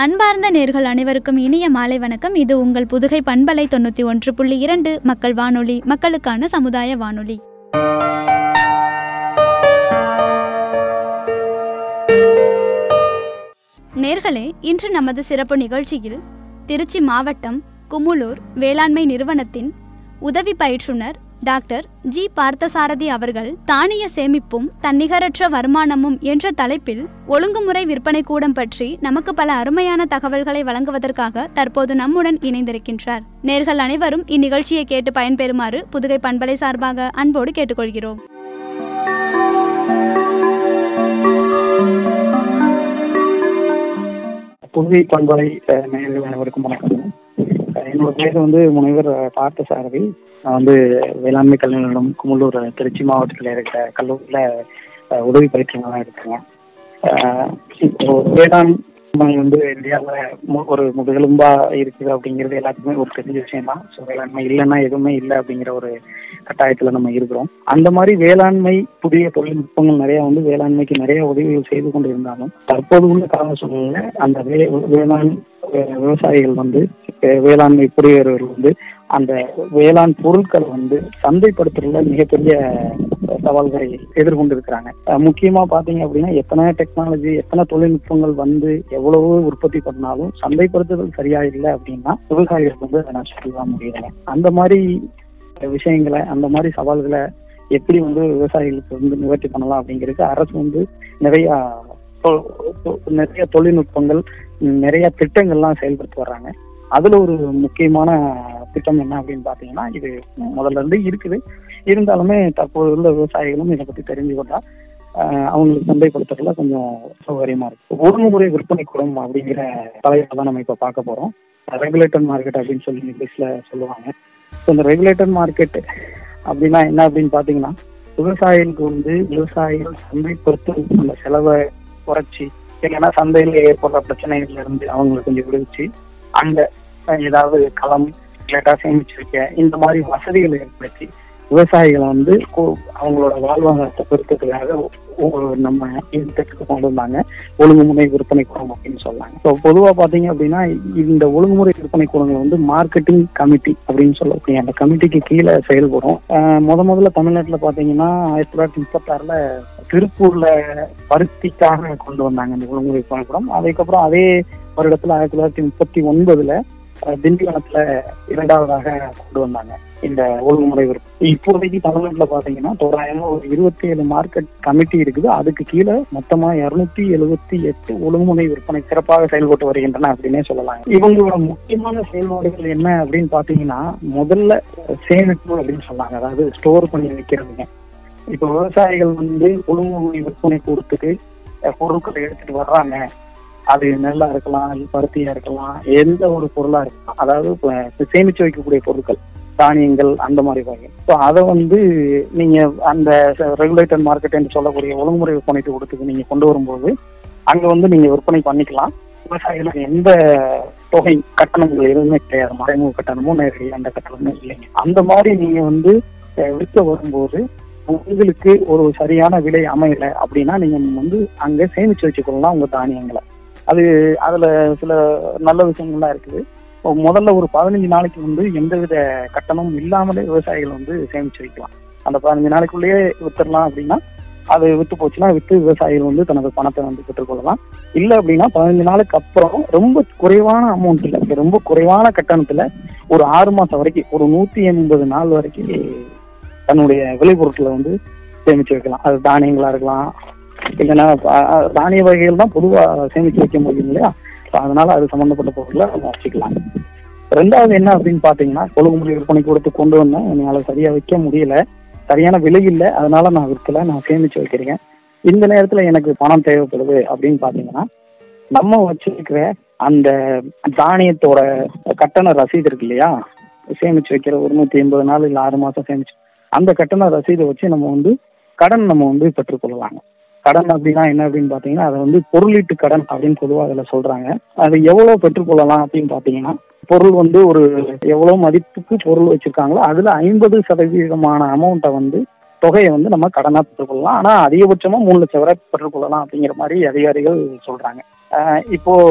அன்பார்ந்த நேர்கள் அனைவருக்கும் இனிய மாலை வணக்கம் இது உங்கள் புதுகை பண்பலை தொண்ணூற்றி ஒன்று புள்ளி இரண்டு மக்கள் வானொலி மக்களுக்கான சமுதாய வானொலி நேர்களே இன்று நமது சிறப்பு நிகழ்ச்சியில் திருச்சி மாவட்டம் குமுளூர் வேளாண்மை நிறுவனத்தின் உதவி பயிற்றுனர் டாக்டர் ஜி பார்த்தசாரதி அவர்கள் தானிய சேமிப்பும் தன்னிகரற்ற வருமானமும் என்ற தலைப்பில் ஒழுங்குமுறை விற்பனை கூடம் பற்றி நமக்கு பல அருமையான தகவல்களை வழங்குவதற்காக தற்போது நம்முடன் இணைந்திருக்கின்றார் நேர்கள் அனைவரும் இந்நிகழ்ச்சியை கேட்டு பயன்பெறுமாறு புதுகை பண்பலை சார்பாக அன்போடு கேட்டுக்கொள்கிறோம் புதுவை பண்பலை அஹ், நேயர்கள் அனைவருக்கும் வணக்கம் அஹ், என்னோட பேர் வந்து முனைவர் அஹ், பார்த்தசாரதி நான் வந்து வேளாண்மை கல்வி நிறுவனம் குமுள்ளூர் அஹ், திருச்சி மாவட்டத்தில் இருக்கிற கல்லூரியில் அஹ், உதவி பயிற்றுனராக இருக்கேங்க அஹ், இப்போ வேளாண்மை வந்து இந்தியாவில் ஒரு முதுகெலும்பா இருக்குது அப்படிங்கிறது எல்லாத்துக்குமே ஒரு தெரிஞ்ச விஷயம் தான் ஸோ வேளாண்மை இல்லைன்னா எதுவுமே இல்லை அப்படிங்கிற ஒரு கட்டாயத்தில் நம்ம இருக்கிறோம் அந்த மாதிரி வேளாண்மை புதிய தொழில்நுட்பங்கள் நிறைய வந்து வேளாண்மைக்கு நிறைய உதவிகள் செய்து கொண்டு இருந்தாலும் தற்போது உள்ள கால சூழ்நிலை அந்த வே- வேளாண் வே- விவசாயிகள் வந்து வே- வேளாண்மை புரியவர்கள் வந்து அந்த வேளாண் பொருட்களை வந்து சந்தைப்படுத்துறதுல மிகப்பெரிய சவால்களை எதிர்கொண்டு இருக்கிறாங்க முக்கியமா பாத்தீங்க அப்படின்னா எத்தனை டெக்னாலஜி எத்தனை தொழில்நுட்பங்கள் வந்து எவ்வளவு உற்பத்தி பண்ணாலும் சந்தைப்படுத்துதல் சரியா இல்லை அப்படின்னா விவசாயிகளுக்கு வந்து அதை நான் சொல்லலாம் முடியல அந்த மாதிரி விஷயங்களை அந்த மாதிரி சவால்களை எப்படி வந்து விவசாயிகளுக்கு வந்து நிவர்த்தி பண்ணலாம் அப்படிங்கிறதுக்கு அரசு வந்து நிறைய தொ- தொ- நிறைய தொழில்நுட்பங்கள் ம், நிறைய திட்டங்கள்லாம் செயல்படுத்தி வர்றாங்க அதுல ஒரு முக்கியமான திட்டம் என்ன அப்படின்னு பாத்தீங்கன்னா இது முதல்ல இருந்து இருக்குது இருந்தாலுமே தற்போது உள்ள விவசாயிகளும் இதை பத்தி தெரிஞ்சு கொண்டா ஆஹ், அவங்களுக்கு சந்தைப்படுத்துறதுல கொஞ்சம் சௌகரியமா இருக்கு ஒழுங்குமுறை விற்பனை கூடம் அப்படிங்கிற தலைப்பை தான் நம்ம இப்ப பார்க்க போறோம் ரெகுலேட்டர் மார்க்கெட் அப்படின்னு சொல்லி இங்கிலீஷ்ல சொல்லுவாங்க ஸோ இந்த ரெகுலேட்டர் மார்க்கெட் அப்படின்னா என்ன அப்படின்னு பாத்தீங்கன்னா விவசாயிகளுக்கு வந்து விவசாயிகள் சந்தைப்படுத்தும் அந்த செலவை குறைச்சி இல்லைன்னா சந்தையில ஏற்படுற பிரச்சனைகள்ல இருந்து அவங்களுக்கு கொஞ்சம் விடுவிச்சு அங்க அஹ், ஏதாவது களம் இல்லாட்டா சேமிச்சு வைக்க இந்த மாதிரி வசதிகளை ஏற்படுத்தி விவசாயிகளை வந்து கு- அவங்களோட வாழ்வாதாரத்தை பெருக்கிறதுக்காக ஒ- நம்ம இந்த திட்டத்துக்கு கொண்டு வந்தாங்க ஒழுங்குமுறை விற்பனை கூடம் அப்படின்னு சொல்லாங்க ஸோ பொதுவா பாத்தீங்க அப்படின்னா இந்த ஒழுங்குமுறை விற்பனை கூடங்கள் வந்து மார்க்கெட்டிங் கமிட்டி அப்படின்னு சொல்லக்கூடிய அந்த கமிட்டிக்கு கீழே செயல்படும் அஹ், முத முதல்ல தமிழ்நாட்டுல பாத்தீங்கன்னா ஆயிரத்தி தொள்ளாயிரத்தி முப்பத்தாறுல திருப்பூர்ல பருத்திக்காக கொண்டு வந்தாங்க இந்த ஒழுங்குமுறை விற்பனை கூடம் அதுக்கப்புறம் அதே வருடத்துல ஆயிரத்தி தொள்ளாயிரத்தி முப்பத்தி ஒன்பதுல அஹ், திண்டிவனத்துல இரண்டாவதாக கொண்டு வந்தாங்க இந்த ஒழுங்குமுறை விற்பனை இப்போதைக்கு தமிழ்நாட்டுல பாத்தீங்கன்னா தோராயமா ஒரு இருபத்தி ஏழு மார்க்கெட் கமிட்டி இருக்குது அதுக்கு கீழே மொத்தமா இருநூத்தி எழுபத்தி எட்டு ஒழுங்குமுறை விற்பனை சிறப்பாக செயல்பட்டு வருகின்றன அப்படின்னே சொல்லலாம் இவங்களோட முக்கியமான செயல்பாடுகள் என்ன அப்படின்னு பாத்தீங்கன்னா முதல்ல சேமிப்பு அப்படின்னு சொன்னாங்க அதாவது ஸ்டோர் பண்ணி வைக்கிறதுங்க இப்ப விவசாயிகள் வந்து ஒழுங்குமுறை விற்பனை கூடத்துக்கு அஹ், பொருட்களை எடுத்துட்டு வர்றாங்க அது நெல்லா இருக்கலாம் இல்ல பருத்தியா இருக்கலாம் எந்த ஒரு பொருளா இருக்கலாம் அதாவது இப்ப சேமிச்சு வைக்கக்கூடிய பொருட்கள் தானியங்கள் அந்த மாதிரி வகை ஸோ அதை வந்து நீங்க அந்த ரெகுலேட்டட் மார்க்கெட் என்று சொல்லக்கூடிய ஒழுங்குமுறை விற்பனை கூடத்துக்கு நீங்க கொண்டு வரும்போது அங்க வந்து நீங்க விற்பனை பண்ணிக்கலாம் விவசாயிகளுக்கு எந்த தொகை கட்டணங்கள் எதுவுமே கிடையாது மறைமுக கட்டணமும் நேரடி அந்த கட்டணமும் இல்லைங்க அந்த மாதிரி நீங்க வந்து அஹ், விற்க வரும்போது உங்களுக்கு ஒரு சரியான விலை அமையல அப்படின்னா நீங்க வந்து அங்க சேமிச்சு வச்சுக்கொள்ளலாம் உங்க தானியங்களை அது அதுல சில நல்ல விஷயங்கள்லாம் இருக்குது இப்போ முதல்ல ஒரு பதினஞ்சு நாளைக்கு வந்து எந்தவித கட்டணமும் இல்லாமலே விவசாயிகள் வந்து சேமிச்சு வைக்கலாம் அந்த பதினஞ்சு நாளைக்குள்ளேயே வித்துடலாம் அப்படின்னா அது வித்து போச்சுன்னா வித்து விவசாயிகள் வந்து தனது பணத்தை வந்து பெற்றுக்கொள்ளலாம் இல்ல அப்படின்னா பதினஞ்சு நாளுக்கு அப்புறம் ரொம்ப குறைவான அமௌண்ட்ல ரொம்ப குறைவான கட்டணத்துல ஒரு ஆறு மாசம் வரைக்கும் ஒரு நூத்தி எண்பது நாள் வரைக்கும் தன்னுடைய விளைபொருட்களை வந்து சேமிச்சு வைக்கலாம் அது தானியங்களா இருக்கலாம் இல்லைன்னா அஹ், அஹ், தானிய வகைகள் தான் பொதுவா சேமிச்சு வைக்க முடியும் இல்லையா So, அதனால அது சம்பந்தப்பட்ட பொருட்களை நம்ம வச்சுக்கலாம் ரெண்டாவது என்ன அப்படின்னு பாத்தீங்கன்னா ஒழுங்குமுறை விற்பனை கொடுத்து கொண்டு வந்தேன் என்னால சரியா வைக்க முடியல சரியான விலை இல்லை அதனால நான் விற்கல நான் சேமிச்சு வைக்கிறேன் இந்த நேரத்துல எனக்கு பணம் தேவைப்படுது அப்படின்னு பாத்தீங்கன்னா நம்ம வச்சிருக்கிற அந்த தானியத்தோட கட்டண ரசீது இருக்கு இல்லையா சேமிச்சு வைக்கிற ஒரு நூத்தி எண்பது நாள் இல்ல ஆறு மாசம் சேமிச்சு அந்த கட்டண ரசீதை வச்சு நம்ம வந்து கடன் நம்ம வந்து பெற்றுக்கொள்ளலாங்க கடன் அப்படின்னா என்ன அப்படின்னு பாத்தீங்கன்னா அதை வந்து பொருளீட்டு கடன் அப்படின்னு பொதுவாக அதில் சொல்றாங்க அது எவ்வளவு பெற்றுக்கொள்ளலாம் அப்படின்னு பாத்தீங்கன்னா பொருள் வந்து ஒரு எவ்வளவு மதிப்புக்கு பொருள் வச்சிருக்காங்களோ அதுல ஐம்பது சதவீதமான அமௌண்ட்டை வந்து தொகையை வந்து நம்ம கடனா பெற்றுக்கொள்ளலாம் ஆனா அதிகபட்சமா மூணு லட்சம் வரை பெற்றுக்கொள்ளலாம் அப்படிங்கிற மாதிரி அதிகாரிகள் சொல்றாங்க ஆஹ் இப்போ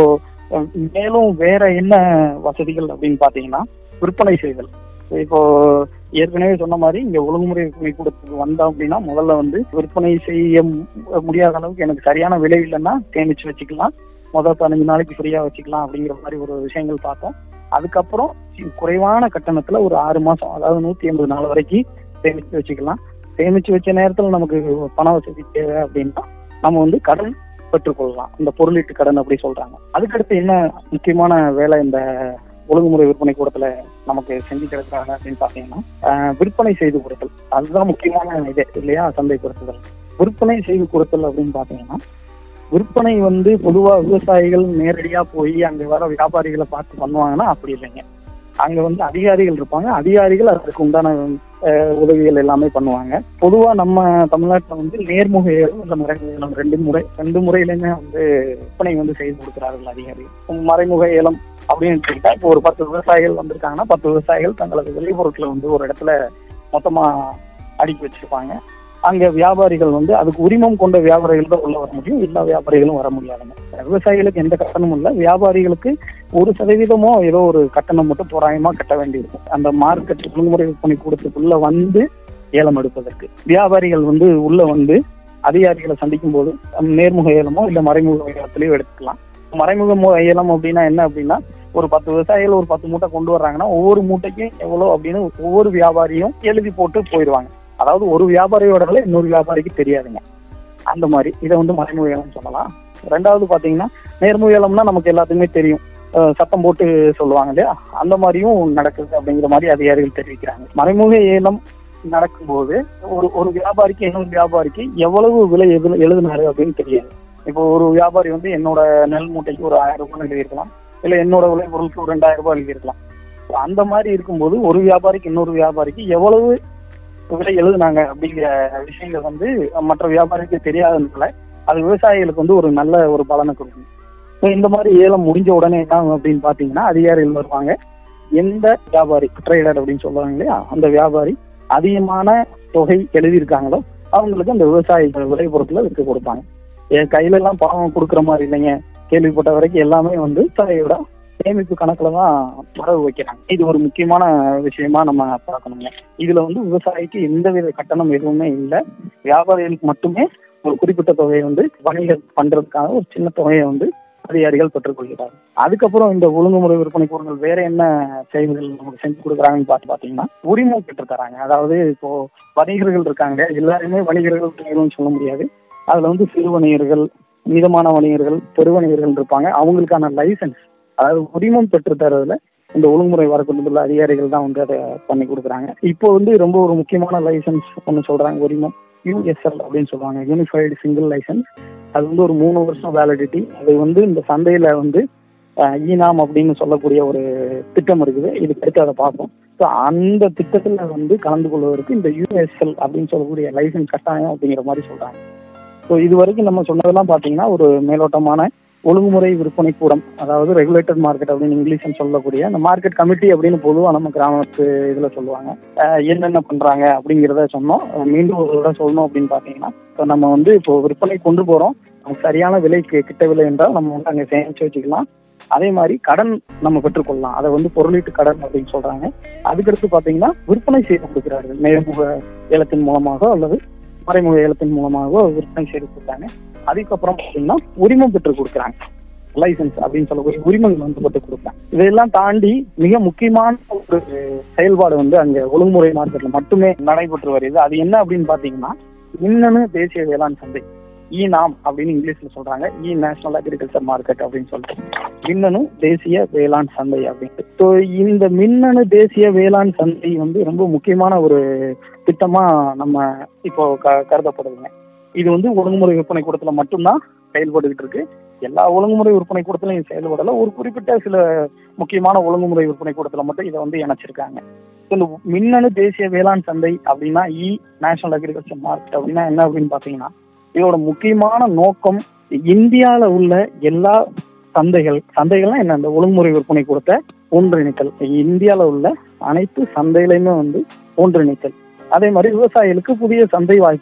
அஹ் மேலும் வேற என்ன வசதிகள் அப்படின்னு பாத்தீங்கன்னா விற்பனை செய்தல் இப்போ ஏற்கனவே சொன்ன மாதிரி இங்க ஒழுங்குமுறை விற்பனை கூடத்துக்கு வந்தோம் அப்படின்னா முதல்ல வந்து விற்பனை செய்ய மு- முடியாத அளவுக்கு எனக்கு சரியான விலை இல்லைன்னா சேமிச்சு வச்சுக்கலாம் முதல் பதினஞ்சு நாளைக்கு ஃப்ரீயா வச்சுக்கலாம் அப்படிங்கிற மாதிரி ஒரு விஷயங்கள் பார்த்தோம் அதுக்கப்புறம் சி- குறைவான கட்டணத்துல ஒரு ஆறு மாசம் அதாவது நூத்தி எண்பது நாள் வரைக்கும் சேமிச்சு வச்சுக்கலாம் சேமிச்சு வச்ச நேரத்துல நமக்கு பண வசதி தேவை அப்படின்னா நம்ம வந்து கடன் பெற்றுக்கொள்ளலாம் இந்த பொருளீட்டு கடன் அப்படி சொல்றாங்க அதுக்கடுத்து என்ன முக்கியமான வேலை இந்த ஒழுங்குமுறை விற்பனை கூடத்துல நமக்கு செஞ்சு கிடக்குறாங்க அப்படின்னு பாத்தீங்கன்னா ஆஹ், விற்பனை செய்து கொடுத்தல் அதுதான் முக்கியமான இது இல்லையா சந்தைப்படுத்துதல் விற்பனை செய்து கொடுத்தல் அப்படின்னு பாத்தீங்கன்னா விற்பனை வந்து பொதுவா விவசாயிகள் நேரடியா போய் அங்க வர வியாபாரிகளை பார்த்து பண்ணுவாங்கன்னா அப்படி இல்லைங்க அங்க வந்து அதிகாரிகள் இருப்பாங்க அதிகாரிகள் அதுக்கு உண்டான அஹ், உதவிகள் எல்லாமே பண்ணுவாங்க பொதுவா நம்ம தமிழ்நாட்டுல வந்து நேர்முக ஏலம் இல்ல மறைமுக ஏலம் ரெண்டு முறை ரெண்டு முறையிலுமே வந்து விற்பனை வந்து செய்து கொடுக்கிறார்கள் அதிகாரிகள் மறைமுக ஏலம் அப்படின்னு எடுத்துக்கிட்டா இப்போ ஒரு பத்து விவசாயிகள் வந்திருக்காங்கன்னா பத்து விவசாயிகள் தங்களது விளைபொருட்களை வந்து ஒரு இடத்துல மொத்தமா அடுக்கி வச்சிருப்பாங்க அங்க வியாபாரிகள் வந்து அதுக்கு உரிமம் கொண்ட வியாபாரிகள் தான் உள்ள வர முடியும் எல்லா வியாபாரிகளும் வர முடியாதுங்க விவசாயிகளுக்கு எந்த கட்டணமும் இல்லை வியாபாரிகளுக்கு ஒரு சதவீதமோ ஏதோ ஒரு கட்டணம் மட்டும் தோராயமா கட்ட வேண்டியிருக்கும் அந்த மார்க்கெட் ஒழுங்குமுறை விற்பனை கூடத்துக்குள்ள வந்து ஏலம் எடுப்பதற்கு வியாபாரிகள் வந்து உள்ள வந்து அதிகாரிகளை சந்திக்கும் போது நேர்முக ஏலமோ இல்ல மறைமுக ஏலத்திலேயோ எடுத்துக்கலாம் மறைமுக மு- ஏலம் அப்படின்னா என்ன அப்படின்னா ஒரு பத்து விவசாயிகள் ஒரு பத்து மூட்டை கொண்டு வர்றாங்கன்னா ஒவ்வொரு மூட்டைக்கும் எவ்வளவு அப்படின்னு ஒவ்வொரு வியாபாரியும் எழுதி போட்டு போயிடுவாங்க அதாவது ஒரு வியாபாரியோட விலை இன்னொரு வியாபாரிக்கு தெரியாதுங்க அந்த மாதிரி இதை வந்து மறைமுக ஏலம் சொல்லலாம் ரெண்டாவது பாத்தீங்கன்னா நேர்முக ஏலம்னா நமக்கு எல்லாத்துக்குமே தெரியும் அஹ் சத்தம் போட்டு சொல்லுவாங்க இல்லையா அந்த மாதிரியும் நடக்குது அப்படிங்கிற மாதிரி அதிகாரிகள் தெரிவிக்கிறாங்க மறைமுக ஏலம் நடக்கும்போது ஒரு ஒரு வியாபாரிக்கு இன்னொரு வியாபாரிக்கு எவ்வளவு விலை எழுது எழுதினாரு அப்படின்னு தெரியாது இப்போ ஒரு வியாபாரி வந்து என்னோட நெல் மூட்டைக்கு ஒரு ஆயிரம் ரூபாய் எழுதியிருக்கலாம் இல்ல என்னோட விலை பொருளுக்கு ஒரு ரெண்டாயிரம் ரூபாய் எழுதியிருக்கலாம் So அந்த மாதிரி இருக்கும்போது ஒரு வியாபாரிக்கு இன்னொரு வியாபாரிக்கு எவ்வளவு விலை எழுதுனாங்க அப்படிங்கிற விஷயங்கள் வந்து மற்ற வியாபாரிக்கு தெரியாததுனால அது விவசாயிகளுக்கு வந்து ஒரு நல்ல ஒரு பலனை கொடுக்கும் So இந்த மாதிரி ஏலம் முடிஞ்ச உடனே என்ன ஆகும் அப்படின்னு பாத்தீங்கன்னா அதிகாரிகள் வருவாங்க எந்த வியாபாரி ட்ரேடர் அப்படின்னு சொல்லுவாங்க இல்லையா அந்த வியாபாரி அதிகமான தொகை எழுதியிருக்காங்களோ அவங்களுக்கு அந்த விவசாயி விளை பொருட்களை விற்க கொடுப்பாங்க என் கையில எல்லாம் பணம் கொடுக்குற மாதிரி இல்லைங்க கேள்விப்பட்ட வரைக்கும் எல்லாமே வந்து விவசாயியோட சேமிப்பு கணக்குல தான் வரவு வைக்கிறாங்க இது ஒரு முக்கியமான விஷயமா நம்ம பார்க்கணுங்க இதுல வந்து விவசாயிக்கு எந்தவித கட்டணம் எதுவுமே இல்லை வியாபாரிகளுக்கு மட்டுமே ஒரு குறிப்பிட்ட தொகையை வந்து வணிகம் பண்றதுக்காக ஒரு சின்ன தொகையை வந்து அதிகாரிகள் பெற்றுக்கொள்கிறார்கள் அதுக்கப்புறம் இந்த ஒழுங்குமுறை விற்பனை கூடங்கள் வேற என்ன செயல்கள் நமக்கு செஞ்சு கொடுக்குறாங்கன்னு பார்த்து பாத்தீங்கன்னா உரிமம் பெற்று தராங்க அதாவது இப்போ வணிகர்கள் இருக்காங்க எல்லாருமே வணிகர்கள் வணிகர்கள்னு சொல்ல முடியாது அதுல வந்து சிறு வணிகர்கள் மிதமான வணிகர்கள் பெருவணிகர்கள் இருப்பாங்க அவங்களுக்கான லைசன்ஸ் அதாவது உரிமம் பெற்று தரதுல இந்த ஒழுங்குமுறை வரக்கூடிய அதிகாரிகள் தான் வந்து அதை பண்ணி கொடுக்குறாங்க இப்போ வந்து ரொம்ப ஒரு முக்கியமான லைசன்ஸ் ஒன்று சொல்றாங்க உரிமம் யூஎஸ்எல் அப்படின்னு சொல்லுவாங்க யூனிஃபைடு சிங்கிள் லைசன்ஸ் அது வந்து ஒரு மூணு வருஷம் வேலிடிட்டி அது வந்து இந்த சந்தையில வந்து அஹ், ஈனாம் அப்படின்னு சொல்லக்கூடிய ஒரு திட்டம் இருக்குது இதுக்கு அடுத்து அதை பார்ப்போம் ஸோ அந்த திட்டத்துல வந்து கலந்து கொள்வதற்கு இந்த யூஎஸ்எல் அப்படின்னு சொல்லக்கூடிய லைசன்ஸ் கட்டாயம் அப்படிங்கிற மாதிரி சொல்றாங்க ஸோ இது வரைக்கும் நம்ம சொன்னதெல்லாம் பார்த்தீங்கன்னா ஒரு மேலோட்டமான ஒழுங்குமுறை விற்பனை கூடம் அதாவது ரெகுலேட்டட் மார்க்கெட் அப்படின்னு இங்கிலீஷ்னு சொல்லக்கூடிய அந்த மார்க்கெட் கமிட்டி அப்படின்னு பொதுவாக நம்ம கிராமத்து இதில் சொல்லுவாங்க அஹ் என்னென்ன பண்றாங்க அப்படிங்கிறத சொன்னோம் அஹ் மீண்டும் ஒரு தடவை சொல்லணும் அப்படின்னு பார்த்தீங்கன்னா இப்போ நம்ம வந்து இப்போ விற்பனை கொண்டு போறோம் நமக்கு சரியான விலைக்கு கிட்டவில்லை என்றால் நம்ம வந்து அங்கே சேமிச்சு வச்சுக்கலாம் அதே மாதிரி கடன் நம்ம பெற்றுக்கொள்ளலாம் அதை வந்து பொருளீட்டு கடன் அப்படின்னு சொல்றாங்க அதுக்கடுத்து பார்த்தீங்கன்னா விற்பனை செய்து கொடுக்கிறார்கள் நேர்முக ஏலத்தின் மூலமாக அல்லது மறைமுக ஏலத்தின் மூலமாக விற்பனை செய்து கொடுத்தாங்க அதுக்கப்புறம் பார்த்தீங்கன்னா உரிமம் பெற்று கொடுக்குறாங்க லைசன்ஸ் அப்படின்னு சொல்லக்கூடிய உரிமங்கள் வந்து பெற்று கொடுக்குறாங்க இதெல்லாம் தாண்டி மிக முக்கியமான ஒரு செயல்பாடு வந்து அங்க ஒழுங்குமுறை மார்க்கெட்ல மட்டுமே நடைபெற்று வருது அது என்ன அப்படின்னு பாத்தீங்கன்னா மின்னணு தேசிய வேளாண் சந்தை இ நாம் அப்படின்னு இங்கிலீஷ்ல சொல்றாங்க இ நேஷனல் அக்ரிகல்ச்சர் மார்க்கெட் அப்படின்னு சொல்லிட்டு மின்னணு தேசிய வேளாண் சந்தை அப்படின்ட்டு ஸோ இந்த மின்னணு தேசிய வேளாண் சந்தை வந்து ரொம்ப முக்கியமான ஒரு திட்டமா நம்ம இப்போ க- கருதப்படுதுங்க இது வந்து ஒழுங்குமுறை விற்பனை கூடத்துல மட்டும்தான் செயல்பட்டுக்கிட்டு இருக்கு எல்லா ஒழுங்குமுறை விற்பனை கூடத்திலும் இது செயல்படல ஒரு குறிப்பிட்ட சில முக்கியமான ஒழுங்குமுறை விற்பனை கூடத்துல மட்டும் இதை வந்து இணைச்சிருக்காங்க இந்த மின்னணு தேசிய வேளாண் சந்தை அப்படின்னா இ நேஷனல் அக்ரிகல்ச்சர் மார்க்கெட் அப்படின்னா என்ன அப்படின்னு பாத்தீங்கன்னா இதோட முக்கியமான நோக்கம் இந்தியால உள்ள எல்லா சந்தைகள் சந்தைகள்னா என்ன இந்த ஒழுங்குமுறை விற்பனை கூடத்தை ஒன்றிணைத்தல் இந்தியால உள்ள அனைத்து சந்தைகளையுமே வந்து ஒன்றிணைத்தல் அதே மாதிரி விவசாயிகளுக்கு புதிய சந்தை வாய்ப்புகளை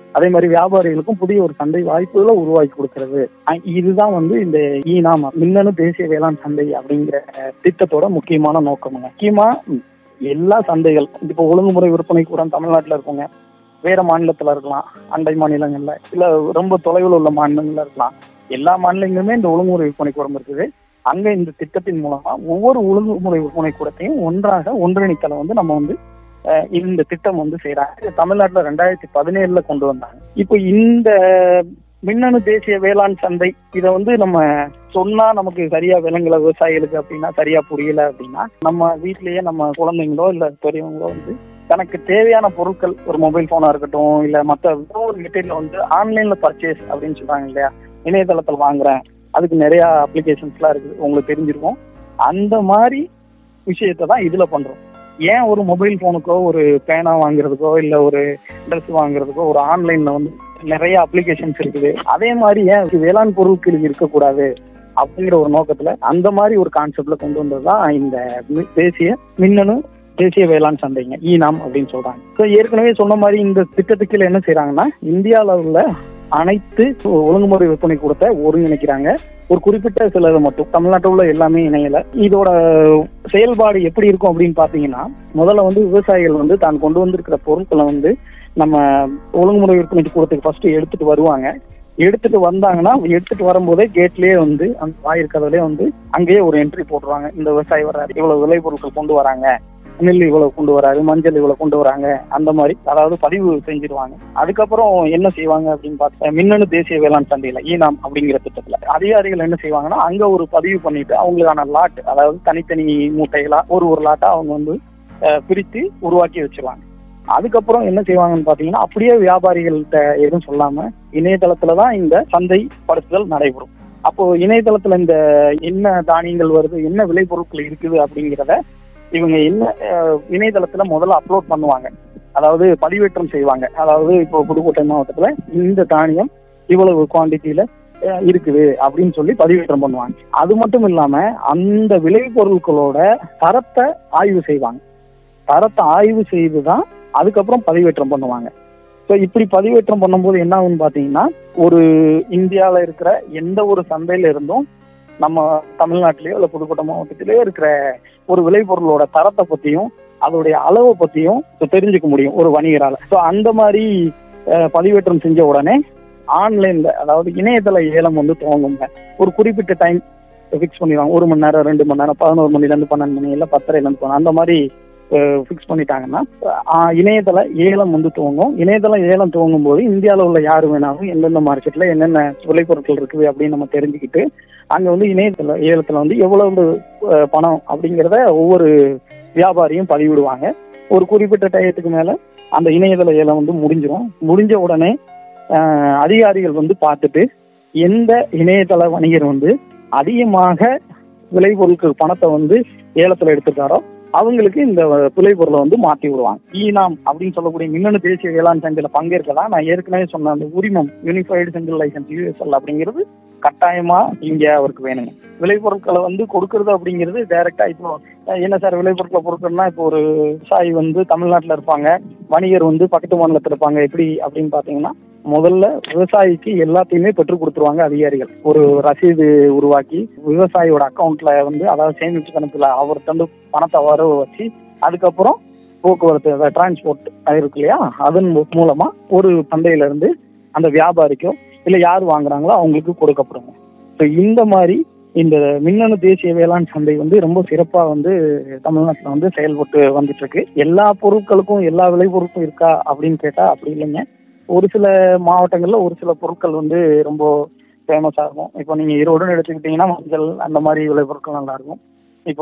அதே மாதிரி வியாபாரிகளுக்கும் புதிய ஒரு சந்தை வாய்ப்புகளை உருவாக்கி கொடுக்கிறது அஹ் இதுதான் வந்து இந்த ஈனாம் மின்னணு தேசிய வேளாண் சந்தை அப்படிங்கிற அஹ், திட்டத்தோட முக்கியமான நோக்கமுங்க முக்கியமா ம், எல்லா சந்தைகள் இப்போ ஒழுங்குமுறை விற்பனை கூட தமிழ்நாட்டில் இருக்குங்க வேற மாநிலத்துல இருக்கலாம் அண்டை மாநிலங்கள்ல இல்ல ரொம்ப தொலைவில் உள்ள மாநிலங்கள்ல இருக்கலாம் எல்லா மாநிலங்களுமே இந்த ஒழுங்குமுறை விற்பனை கூடம் இருக்குது அங்க இந்த திட்டத்தின் மூலமா ஒவ்வொரு ஒழுங்குமுறை விற்பனை கூடத்தையும் ஒன்றாக ஒன்றிணைத்தலை வந்து நம்ம வந்து அஹ், இந்த திட்டம் வந்து செய்யறாங்க இது தமிழ்நாட்டுல ரெண்டாயிரத்தி பதினேழுல கொண்டு வந்தாங்க இப்போ இந்த மின்னணு தேசிய வேளாண் சந்தை இதை வந்து நம்ம சொன்னா நமக்கு சரியா விளங்கல விவசாயிகளுக்கு அப்படின்னா சரியா புரியல அப்படின்னா நம்ம வீட்லயே நம்ம குழந்தைங்களோ இல்ல பெரியவங்களோ வந்து தனக்கு தேவையான பொருட்கள் ஒரு மொபைல் போனா இருக்கட்டும் இல்ல மற்ற ஏதோ ஒரு மெட்டீரியல் வந்து ஆன்லைன்ல பர்ச்சேஸ் அப்படின்னு சொல்றாங்க இல்லையா இணையதளத்தில் வாங்குறேன் அதுக்கு நிறைய அப்ளிகேஷன்ஸ்லாம் இருக்குது உங்களுக்கு தெரிஞ்சிருக்கும் அந்த மாதிரி விஷயத்தை தான் இதுல பண்றோம் ஏன் ஒரு மொபைல் ஃபோனுக்கோ ஒரு பேனா வாங்குறதுக்கோ இல்ல ஒரு ட்ரெஸ் வாங்குறதுக்கோ ஒரு ஆன்லைன்ல வந்து நிறைய அப்ளிகேஷன்ஸ் இருக்குது அதே மாதிரி ஏன் இது வேளாண் பொருட்கள் இருக்கக்கூடாது அப்படிங்கிற ஒரு நோக்கத்துல அந்த மாதிரி ஒரு கான்செப்ட்ல கொண்டு வந்ததுதான் இந்த மி- தேசிய மின்னணு தேசிய வேளாண் சந்தைங்க ஈனாம் அப்படின்னு சொல்றாங்க ஸோ ஏற்கனவே சொன்ன மாதிரி இந்த திட்டத்துக்கு கீழ என்ன செய்றாங்கன்னா இந்தியாவில் உள்ள அனைத்து ஒழுங்குமுறை விற்பனை கூடத்தை ஒருங்கிணைக்கிறாங்க ஒரு குறிப்பிட்ட சிலது மட்டும் தமிழ்நாட்டில் உள்ள எல்லாமே இணையல இதோட செயல்பாடு எப்படி இருக்கும் அப்படின்னு பாத்தீங்கன்னா முதல்ல வந்து விவசாயிகள் வந்து தான் கொண்டு வந்திருக்கிற பொருட்களை வந்து நம்ம ஒழுங்குமுறை விற்பனை கூடத்துக்கு ஃபர்ஸ்ட் எடுத்துட்டு வருவாங்க எடுத்துட்டு வந்தாங்கன்னா எடுத்துட்டு வரும்போதே கேட்லயே வந்து அந்த வாயிற்கதவுலயே வந்து அங்கேயே ஒரு என்ட்ரி போட்டுருவாங்க இந்த விவசாயி வர்றாரு இவ்வளவு விளை பொருட்கள் கொண்டு வராங்க நெல் இவ்வளவு கொண்டு வராரு மஞ்சள் இவ்வளவு கொண்டு வராங்க அந்த மாதிரி அதாவது பதிவு செஞ்சிருவாங்க அதுக்கப்புறம் என்ன செய்வாங்க அப்படின்னு பார்த்தா மின்னணு தேசிய வேளாண் சந்தையில ஈனாம் அப்படிங்கிற திட்டத்துல அதிகாரிகள் என்ன செய்வாங்கன்னா அங்க ஒரு பதிவு பண்ணிட்டு அவங்களுக்கான லாட் அதாவது தனித்தனி மூட்டைகளா ஒரு ஒரு லாட்டா அவங்க வந்து அஹ், பிரித்து உருவாக்கி வச்சிருவாங்க அதுக்கப்புறம் என்ன செய்வாங்கன்னு பாத்தீங்கன்னா அப்படியே வியாபாரிகள்கிட்ட எதுவும் சொல்லாம இணையதளத்துல தான் இந்த சந்தை படுத்துதல் நடைபெறும் அப்போ இணையதளத்துல இந்த என்ன தானியங்கள் வருது என்ன விளைபொருட்கள் இருக்குது அப்படிங்கிறத இவங்க என்ன அஹ், இணையதளத்துல முதல்ல அப்லோட் பண்ணுவாங்க அதாவது பதிவேற்றம் செய்வாங்க அதாவது இப்போ புதுக்கோட்டை மாவட்டத்துல இந்த தானியம் இவ்வளவு குவாண்டிட்டியில இருக்குது அப்படின்னு சொல்லி பதிவேற்றம் பண்ணுவாங்க அது மட்டும் இல்லாம அந்த விளைபொருட்களோட தரத்தை ஆய்வு செய்வாங்க தரத்தை ஆய்வு செய்து தான் அதுக்கப்புறம் பதிவேற்றம் பண்ணுவாங்க ஸோ இப்படி பதிவேற்றம் பண்ணும்போது என்ன ஆகும்னு பார்த்தீங்கன்னா ஒரு இந்தியாவில் இருக்கிற எந்த ஒரு சந்தையில இருந்தும் நம்ம தமிழ்நாட்டிலேயோ இல்லை புதுக்கோட்டை மாவட்டத்திலேயோ இருக்கிற ஒரு விளைபொருளோட தரத்தை பற்றியும் அதோடைய அளவை பற்றியும் தெரிஞ்சுக்க முடியும் ஒரு வணிகரால் ஸோ அந்த மாதிரி அஹ், பதிவேற்றம் செஞ்ச உடனே ஆன்லைனில் அதாவது இணையதள ஏலம் வந்து துவங்குங்க ஒரு குறிப்பிட்ட டைம் ஃபிக்ஸ் பண்ணிடுவாங்க ஒரு மணி நேரம் ரெண்டு மணி நேரம் பதினோரு மணிலேருந்து பன்னெண்டு மணி இல்லை பத்தரைலேருந்து பன்னெண்டு அந்த மாதிரி ஃபிக்ஸ் பண்ணிட்டாங்கன்னா ஆஹ் இணையதள ஏலம் வந்து துவங்கும் இணையதள ஏலம் துவங்கும் போது இந்தியாவில் உள்ள யார் வேணாலும் எந்தெந்த மார்க்கெட்ல என்னென்ன விளைபொருட்கள் இருக்குது அப்படின்னு நம்ம தெரிஞ்சுக்கிட்டு அங்கே வந்து இணையதள ஏலத்தில் வந்து எவ்வளவு அஹ், பணம் அப்படிங்கிறத ஒவ்வொரு வியாபாரியும் பதிவிடுவாங்க ஒரு குறிப்பிட்ட டயத்துக்கு மேலே அந்த இணையதள ஏலம் வந்து முடிஞ்சிடும் முடிஞ்ச உடனே ஆஹ், அதிகாரிகள் வந்து பார்த்துட்டு எந்த இணையதள வணிகர் வந்து அதிகமாக விளைபொருட்கள் பணத்தை வந்து ஏலத்தில் எடுத்திருக்காரோ அவங்களுக்கு இந்த விளைபொருளை வந்து மாற்றி விடுவாங்க ஈனாம் அப்படின்னு சொல்லக்கூடிய மின்னணு தேசிய வேளாண் சந்தையில் பங்கேற்கலாம் நான் ஏற்கனவே சொன்ன அந்த உரிமம் யூனிஃபைடு சென்ட்ரல் லைசன்ஸ் யூஎஸ்எல் அப்படிங்கிறது கட்டாயமா இங்க அவருக்கு வேணுங்க விளைபொருட்களை வந்து கொடுக்கறது அப்படிங்கிறது டைரக்டா இப்போ அஹ், என்ன சார் விளைபொருட்களை பொருட்கள்னா இப்போ ஒரு விவசாயி வந்து தமிழ்நாட்டில் இருப்பாங்க வணிகர் வந்து பக்கத்து மாநிலத்தில் இருப்பாங்க எப்படி அப்படின்னு பார்த்தீங்கன்னா முதல்ல விவசாயிக்கு எல்லாத்தையுமே பெற்றுக் கொடுத்துருவாங்க அதிகாரிகள் ஒரு ரசீது உருவாக்கி விவசாயியோட அக்கௌண்ட்ல வந்து அதாவது சேமிப்பு கணக்குல அவர் தந்து பணத்தை வரவு வச்சு அதுக்கப்புறம் போக்குவரத்து டிரான்ஸ்போர்ட் இருக்கு இல்லையா அதன் மூ- மூலமா ஒரு சந்தையில இருந்து அந்த வியாபாரிக்கோ இல்ல யார் வாங்குறாங்களோ அவங்களுக்கு கொடுக்கப்படுங்க ஸோ இந்த மாதிரி இந்த மின்னணு தேசிய வேளாண் சந்தை வந்து ரொம்ப சிறப்பா வந்து தமிழ்நாட்டில் வந்து செயல்பட்டு வந்துட்டு இருக்கு எல்லா பொருட்களுக்கும் எல்லா விளைபொருட்களும் இருக்கா அப்படின்னு கேட்டா அப்படி இல்லைங்க ஒரு சில மாவட்டங்கள்ல ஒரு சில பொருட்கள் வந்து ரொம்ப ஃபேமஸாக இருக்கும் இப்போ நீங்க ஈரோடுன்னு எடுத்துக்கிட்டீங்கன்னா மஞ்சள் அந்த மாதிரி விளைபொருட்கள் நல்லா இருக்கும் இப்போ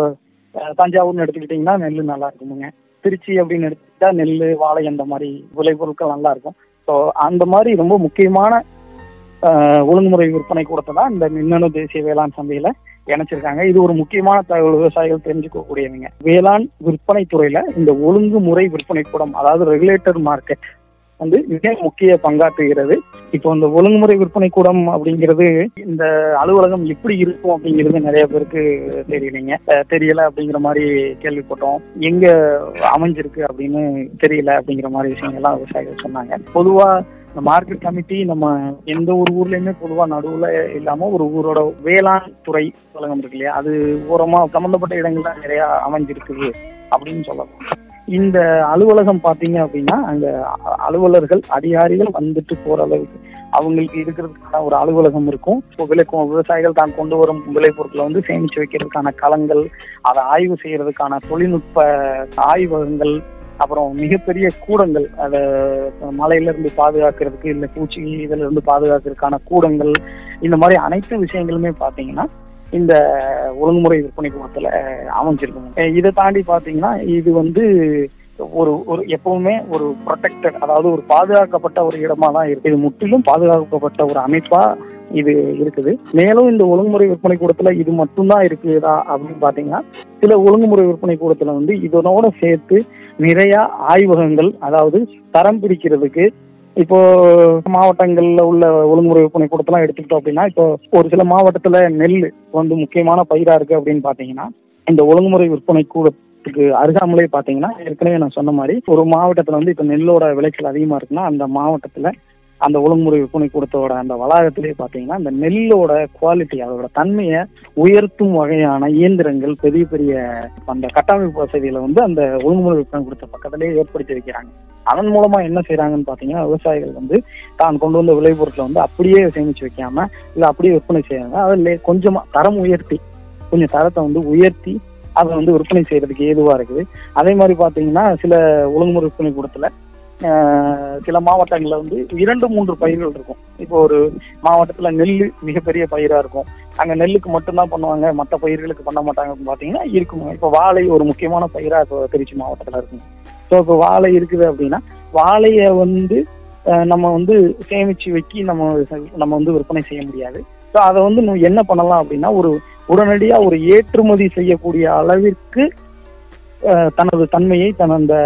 அஹ், தஞ்சாவூர்னு எடுத்துக்கிட்டீங்கன்னா நெல் நல்லா இருக்குமுங்க திருச்சி அப்படின்னு எடுத்துக்கிட்டா நெல் வாழை அந்த மாதிரி விளைபொருட்கள் நல்லா இருக்கும் ஸோ அந்த மாதிரி ரொம்ப முக்கியமான அஹ், ஒழுங்குமுறை விற்பனை கூடத்தை தான் இந்த மின்னணு தேசிய வேளாண் சந்தையில இணைச்சிருக்காங்க இது ஒரு முக்கியமான தகவல் விவசாயிகள் தெரிஞ்சுக்கக்கூடியவங்க வேளாண் விற்பனை துறையில இந்த ஒழுங்குமுறை விற்பனை கூடம் அதாவது ரெகுலேட்டர் மார்க்கெட் வந்து மிக முக்கிய பங்காற்றுகிறது இப்போ இந்த ஒழுங்குமுறை விற்பனை கூடம் அப்படிங்கிறது இந்த அலுவலகம் எப்படி இருக்கும் அப்படிங்கிறது நிறைய பேருக்கு தெரியலைங்க அஹ் தெரியல அப்படிங்கிற மாதிரி கேள்விப்பட்டோம் எங்க அமைஞ்சிருக்கு அப்படின்னு தெரியல அப்படிங்கிற மாதிரி விஷயங்கள்லாம் விவசாயிகள் சொன்னாங்க பொதுவா இந்த மார்க்கெட் கமிட்டி நம்ம எந்த ஒரு ஊர்லயுமே பொதுவா நடுவுல இல்லாம ஒரு ஊரோட வேளாண் துறை அலுவலகம் இருக்கு இல்லையா அது ஓரமா சம்பந்தப்பட்ட இடங்கள்ல நிறைய அமைஞ்சிருக்குது அப்படின்னு சொல்லலாம் இந்த அலுவலகம் பாத்தீங்க அப்படின்னா அங்க அ- அலுவலர்கள் அதிகாரிகள் வந்துட்டு போற அளவுக்கு அவங்களுக்கு இருக்கிறதுக்கான ஒரு அலுவலகம் இருக்கும் இப்போ விளை விவசாயிகள் தான் கொண்டு வரும் விளைபொருட்களை வந்து சேமிச்சு வைக்கிறதுக்கான களங்கள் அதை ஆய்வு செய்யறதுக்கான தொழில்நுட்ப ஆய்வகங்கள் அப்புறம் மிகப்பெரிய கூடங்கள் அதை மழையில இருந்து பாதுகாக்கிறதுக்கு இல்லை பூச்சி இதுல இருந்து பாதுகாக்கிறதுக்கான கூடங்கள் இந்த மாதிரி அனைத்து விஷயங்களுமே பாத்தீங்கன்னா இந்த ஒழுங்குமுறை விற்பனை கூடத்துல அமைஞ்சிருக்குங்க அஹ் இதை தாண்டி பாத்தீங்கன்னா இது வந்து ஒரு ஒரு எப்பவுமே ஒரு ப்ரொடெக்டட் அதாவது ஒரு பாதுகாக்கப்பட்ட ஒரு இடமா தான் இருக்கு இது முற்றிலும் பாதுகாக்கப்பட்ட ஒரு அமைப்பா இது இருக்குது மேலும் இந்த ஒழுங்குமுறை விற்பனை கூடத்துல இது மட்டும்தான் இருக்குதா அப்படின்னு பாத்தீங்கன்னா சில ஒழுங்குமுறை விற்பனை கூடத்துல வந்து இதனோட சேர்த்து நிறைய ஆய்வகங்கள் அதாவது தரம் பிடிக்கிறதுக்கு இப்போ மாவட்டங்கள்ல உள்ள ஒழுங்குமுறை விற்பனை கூடத்தெல்லாம் எடுத்துக்கிட்டோம் அப்படின்னா இப்போ ஒரு சில மாவட்டத்துல நெல் வந்து முக்கியமான பயிரா இருக்கு அப்படின்னு பாத்தீங்கன்னா இந்த ஒழுங்குமுறை விற்பனை கூடத்துக்கு அருகாமலே பாத்தீங்கன்னா ஏற்கனவே நான் சொன்ன மாதிரி ஒரு மாவட்டத்துல வந்து இப்ப நெல்லோட விளைச்சல் அதிகமா இருக்குன்னா அந்த மாவட்டத்துல அந்த ஒழுங்குமுறை விற்பனை கூடத்தோட அந்த வளாகத்திலே பாத்தீங்கன்னா அந்த நெல்லோட குவாலிட்டி அதோட தன்மையை உயர்த்தும் வகையான இயந்திரங்கள் பெரிய பெரிய அந்த கட்டமைப்பு வசதிகளை வந்து அந்த ஒழுங்குமுறை விற்பனை கூடத்த பக்கத்திலேயே ஏற்படுத்தி வைக்கிறாங்க அதன் மூலமா என்ன செய்யறாங்கன்னு பாத்தீங்கன்னா விவசாயிகள் வந்து தான் கொண்டு வந்த விளைபொருட்களை வந்து அப்படியே சேமிச்சு வைக்காம இல்ல அப்படியே விற்பனை செய்யறாங்க அதில் கொஞ்சமா தரம் உயர்த்தி கொஞ்சம் தரத்தை வந்து உயர்த்தி அதை வந்து விற்பனை செய்யறதுக்கு ஏதுவா இருக்குது அதே மாதிரி பாத்தீங்கன்னா சில ஒழுங்குமுறை விற்பனை கூடத்துல ஆஹ், சில மாவட்டங்கள்ல வந்து இரண்டு மூன்று பயிர்கள் இருக்கும் இப்போ ஒரு மாவட்டத்துல நெல் மிகப்பெரிய பயிரா இருக்கும் அங்க நெல்லுக்கு மட்டும்தான் பண்ணுவாங்க மற்ற பயிர்களுக்கு பண்ண மாட்டாங்க அப்படின்னு பாத்தீங்கன்னா இருக்கும் இப்போ வாழை ஒரு முக்கியமான பயிரா இப்போ திருச்சி மாவட்டத்துல இருக்கும் ஸோ இப்போ வாழை இருக்குது அப்படின்னா வாழையை வந்து அஹ், நம்ம வந்து சேமிச்சு வைக்கி நம்ம நம்ம வந்து விற்பனை செய்ய முடியாது ஸோ அதை வந்து நம்ம என்ன பண்ணலாம் அப்படின்னா ஒரு உடனடியா ஒரு ஏற்றுமதி செய்யக்கூடிய அளவிற்கு அஹ், தனது தன்மையை தனது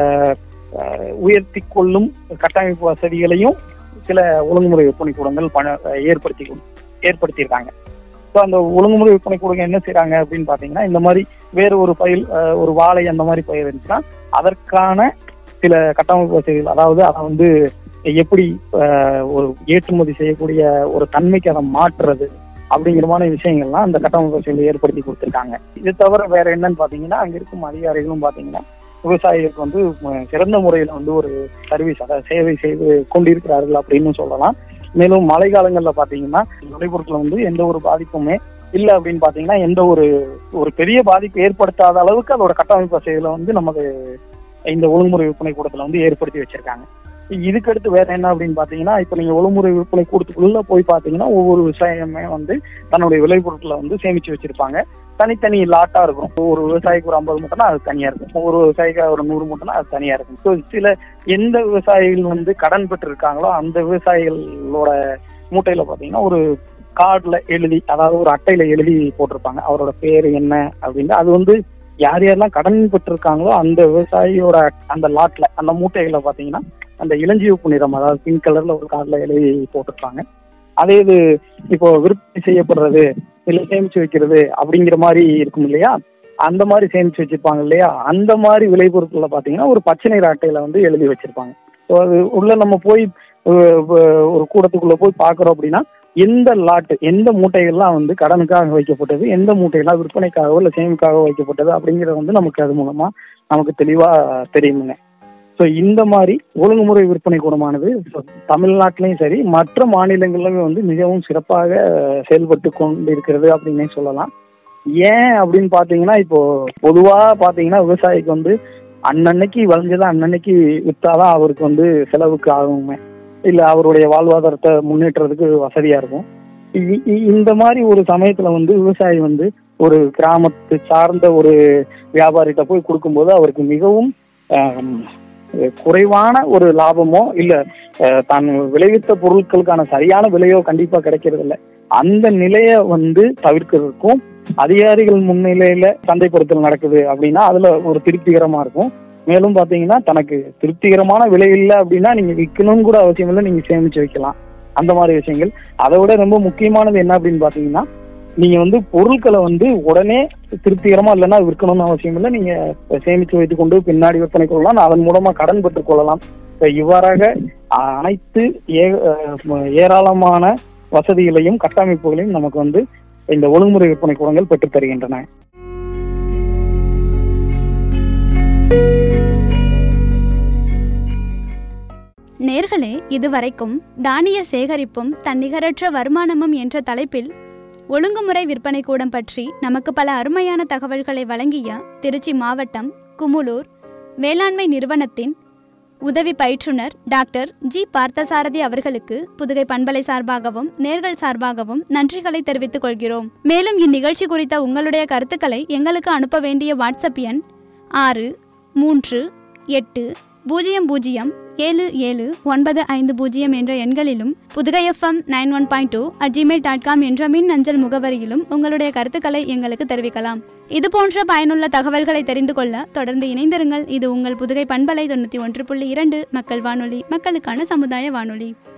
அஹ், உயர்த்தி கொள்ளும் கட்டமைப்பு வசதிகளையும் சில ஒழுங்குமுறை விற்பனை கூடங்கள் பண ஏற்படுத்தி ஏற்படுத்தியிருக்காங்க ஸோ அந்த ஒழுங்குமுறை விற்பனை கூடங்கள் என்ன செய்றாங்க அப்படின்னு பார்த்தீங்கன்னா இந்த மாதிரி வேறு ஒரு பயில் அஹ், ஒரு வாழை அந்த மாதிரி பயிர் இருந்துச்சுன்னா அதற்கான சில கட்டமைப்பு வசதிகள் அதாவது அதை வந்து எப்படி அஹ், ஒரு ஏற்றுமதி செய்யக்கூடிய ஒரு தன்மைக்கு அதை மாற்றுறது அப்படிங்கிற மாதிரி விஷயங்கள்லாம் அந்த கட்டமைப்பு வசதிகளை ஏற்படுத்தி கொடுத்துருக்காங்க இது தவிர வேற என்னன்னு பார்த்தீங்கன்னா அங்க இருக்கும் அதிகாரிகளும் பார்த்தீங்கன்னா விவசாயிகளுக்கு வந்து ம- சிறந்த முறையில் வந்து ஒரு சர்வீஸ் அதாவது சேவை செய்து கொண்டிருக்கிறார்கள் அப்படின்னு சொல்லலாம் மேலும் மழை காலங்களில் பார்த்தீங்கன்னா விளைபொருட்கள் வந்து எந்த ஒரு பாதிப்புமே இல்லை அப்படின்னு பார்த்தீங்கன்னா எந்த ஒரு ஒரு பெரிய பாதிப்பு ஏற்படுத்தாத அளவுக்கு அதோட கட்டமைப்பு வசதிகளை வந்து நமக்கு இந்த ஒழுங்குமுறை விற்பனை கூடத்தில் வந்து ஏற்படுத்தி வச்சிருக்காங்க இதுக்கு அடுத்து வேற என்ன அப்படின்னு பார்த்தீங்கன்னா இப்போ நீங்க ஒழுங்குமுறை விற்பனை கூடத்துக்குள்ள போய் பார்த்தீங்கன்னா ஒவ்வொரு விவசாயமே வந்து தன்னுடைய விளைபொருட்களை வந்து சேமிச்சு வச்சிருப்பாங்க தனித்தனி லாட்டா இருக்கும் ஒரு விவசாயிக்கு ஒரு ஐம்பது மூட்டைனா அது தனியா இருக்கும் ஒரு விவசாயிக்கு ஒரு நூறு மூட்டைனா அது தனியா இருக்கும் ஸோ சில எந்த விவசாயிகள் வந்து கடன் பெற்று இருக்காங்களோ அந்த விவசாயிகளோட மூட்டையில பாத்தீங்கன்னா ஒரு கார்டுல எழுதி அதாவது ஒரு அட்டையில எழுதி போட்டிருப்பாங்க அவரோட பேர் என்ன அப்படின்னு அது வந்து யார் யாரெல்லாம் கடன் பெற்றிருக்காங்களோ அந்த விவசாயியோட அந்த லாட்ல அந்த மூட்டைகளை பாத்தீங்கன்னா அந்த இளஞ்சிவப்பு நிறம் அதாவது பிங்க் கலர்ல ஒரு கார்டுல எழுதி போட்டிருப்பாங்க அதே இது இப்போ விற்பனை செய்யப்படுறது இல்ல சேமிச்சு வைக்கிறது அப்படிங்கிற மாதிரி இருக்கும் இல்லையா அந்த மாதிரி சேமிச்சு வச்சிருப்பாங்க இல்லையா அந்த மாதிரி விளைபொருட்களை பாத்தீங்கன்னா ஒரு பச்சை நிற அட்டையில வந்து எழுதி வச்சிருப்பாங்க ஸோ அது உள்ள நம்ம போய் அஹ், அஹ், ஒரு கூடத்துக்குள்ள போய் பாக்குறோம் அப்படின்னா எந்த லாட்டு எந்த மூட்டைகள்லாம் வந்து கடனுக்காக வைக்கப்பட்டது எந்த மூட்டைகள்லாம் விற்பனைக்காகவோ இல்லை சேமிக்காகவோ வைக்கப்பட்டது அப்படிங்கிறது வந்து நமக்கு அது மூலமா நமக்கு தெளிவா தெரியுமுங்க ஸோ இந்த மாதிரி ஒழுங்குமுறை விற்பனை கூடமானது so தமிழ்நாட்டிலையும் சரி மற்ற மாநிலங்களிலுமே வந்து மிகவும் சிறப்பாக செயல்பட்டு கொண்டு இருக்கிறது அப்படின்னே சொல்லலாம் ஏன் அப்படின்னு பார்த்தீங்கன்னா இப்போ பொதுவாக பார்த்தீங்கன்னா விவசாயிக்கு வந்து அன்னன்னைக்கு விளைஞ்சதை அன்னன்னைக்கு வித்தாதான் அவருக்கு வந்து செலவுக்கு ஆகுமே இல்லை அவருடைய வாழ்வாதாரத்தை முன்னேற்றத்துக்கு வசதியாக இருக்கும் இ- இ- இந்த மாதிரி ஒரு சமயத்தில் வந்து விவசாயி வந்து ஒரு கிராமத்து சார்ந்த ஒரு வியாபாரிகிட்ட போய் கொடுக்கும்போது அவருக்கு மிகவும் ஆம், குறைவான ஒரு லாபமோ இல்ல அஹ், தான் விளைவித்த பொருட்களுக்கான சரியான விலையோ கண்டிப்பா கிடைக்கிறது இல்ல அந்த நிலைய வந்து தவிர்க்கிறதுக்கும் அதிகாரிகள் முன்னிலையில சந்தைப்படுத்தல் நடக்குது அப்படின்னா அதுல ஒரு திருப்திகரமா இருக்கும் மேலும் பாத்தீங்கன்னா தனக்கு திருப்திகரமான விலை இல்லை அப்படின்னா நீங்க விற்கணும்னு கூட அவசியம் இல்லை நீங்க சேமிச்சு வைக்கலாம் அந்த மாதிரி விஷயங்கள் அதை விட ரொம்ப முக்கியமானது என்ன அப்படின்னு பாத்தீங்கன்னா நீங்க வந்து பொருட்களை வந்து உடனே திருப்திகரமா இல்லைன்னா விற்கணும்னு அவசியம் இல்லை நீங்க சேமித்து வைத்துக் கொண்டு பின்னாடி விற்பனை கொள்ளலாம் அதன் மூலமா கடன் பெற்றுக் கொள்ளலாம் இப்ப இவ்வாறாக அனைத்து ஏ- அஹ் ஏராளமான வசதிகளையும் கட்டமைப்புகளையும் நமக்கு வந்து இந்த ஒழுங்குமுறை விற்பனை கூடங்கள் பெற்றுத் தருகின்றன நேர்களே இதுவரைக்கும் தானிய சேகரிப்பும் தன்னிகரற்ற வருமானமும் என்ற தலைப்பில் ஒழுங்குமுறை விற்பனை கூடம் பற்றி நமக்கு பல அருமையான தகவல்களை வழங்கிய திருச்சி மாவட்டம் குமுளூர் வேளாண்மை நிறுவனத்தின் உதவி பயிற்றுனர் டாக்டர் ஜி பார்த்தசாரதி அவர்களுக்கு புதுகை பண்பலை சார்பாகவும் நேர்கள் சார்பாகவும் நன்றிகளை தெரிவித்துக் கொள்கிறோம் மேலும் இந்நிகழ்ச்சி குறித்த உங்களுடைய கருத்துக்களை எங்களுக்கு அனுப்ப வேண்டிய வாட்ஸ்அப் எண் ஆறு மூன்று எட்டு பூஜ்ஜியம் பூஜ்ஜியம் ஏழு ஏழு ஒன்பது ஐந்து பூஜ்ஜியம் என்ற எண்களிலும் Pudugai F M nine one point two at Gmail dot com என்ற மின் அஞ்சல் முகவரியிலும் உங்களுடைய கருத்துக்களை எங்களுக்கு தெரிவிக்கலாம் இது போன்ற பயனுள்ள தகவல்களை தெரிந்து கொள்ள தொடர்ந்து இணைந்திருங்கள் இது உங்கள் புதுகை பண்பலை தொண்ணூற்றி ஒன்று புள்ளி இரண்டு மக்கள் வானொலி மக்களுக்கான சமுதாய வானொலி